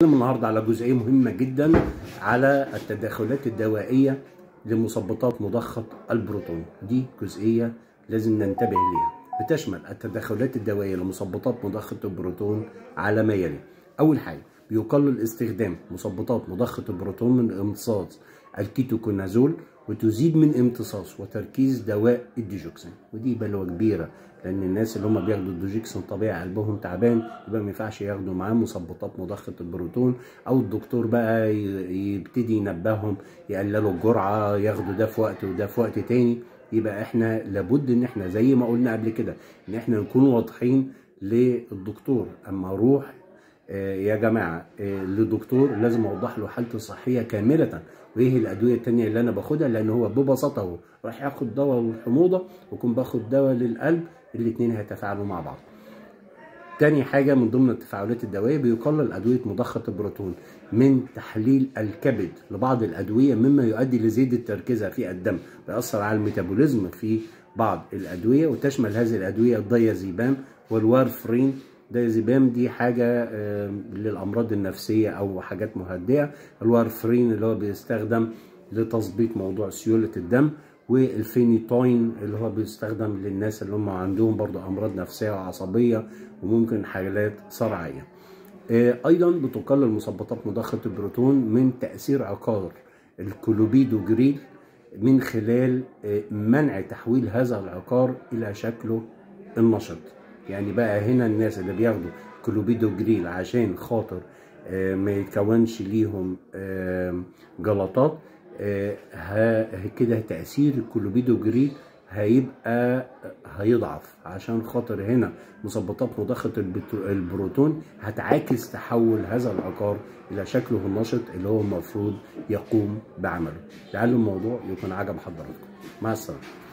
هنتكلم النهارده على جزئيه مهمه جدا على التداخلات الدوائيه لمثبطات مضخه البروتون دي جزئيه لازم ننتبه ليها بتشمل التداخلات الدوائيه لمثبطات مضخه البروتون على ما يلي اول حاجه بيقلل استخدام مثبطات مضخه البروتون من امتصاص الكيتوكونازول وتزيد من امتصاص وتركيز دواء الديجوكسين ودي بلوه كبيره لان الناس اللي هم بياخدوا الديجوكسين طبيعي قلبهم تعبان يبقى ما ينفعش ياخدوا معاه مثبطات مضخه البروتون او الدكتور بقى يبتدي ينبههم يقللوا الجرعه ياخدوا ده في وقت وده في وقت تاني يبقى احنا لابد ان احنا زي ما قلنا قبل كده ان احنا نكون واضحين للدكتور اما اروح يا جماعه للدكتور لازم اوضح له حالتي الصحيه كامله وايه الادويه التانية اللي انا باخدها لان هو ببساطه هو راح ياخد دواء للحموضه ويكون باخد دواء للقلب الاثنين هيتفاعلوا مع بعض تاني حاجة من ضمن التفاعلات الدوائية بيقلل أدوية مضخة البروتون من تحليل الكبد لبعض الأدوية مما يؤدي لزيادة تركيزها في الدم بيأثر على الميتابوليزم في بعض الأدوية وتشمل هذه الأدوية الدايازيبام والوارفرين دايزيبام دي حاجة للأمراض النفسية أو حاجات مهدئة الوارفرين اللي هو بيستخدم لتظبيط موضوع سيولة الدم والفينيتوين اللي هو بيستخدم للناس اللي هم عندهم برضو أمراض نفسية وعصبية وممكن حالات صرعية أيضا بتقلل مثبطات مضخة البروتون من تأثير عقار الكلوبيدوجريل من خلال منع تحويل هذا العقار إلى شكله النشط يعني بقى هنا الناس اللي بياخدوا كلوبيدوجريل عشان خاطر ما يتكونش ليهم جلطات كده تأثير الكلوبيدوجريل هيبقى هيضعف عشان خاطر هنا مثبطات مضخة البروتون هتعاكس تحول هذا العقار إلى شكله النشط اللي هو المفروض يقوم بعمله لعل الموضوع يكون عجب حضراتكم مع السلامة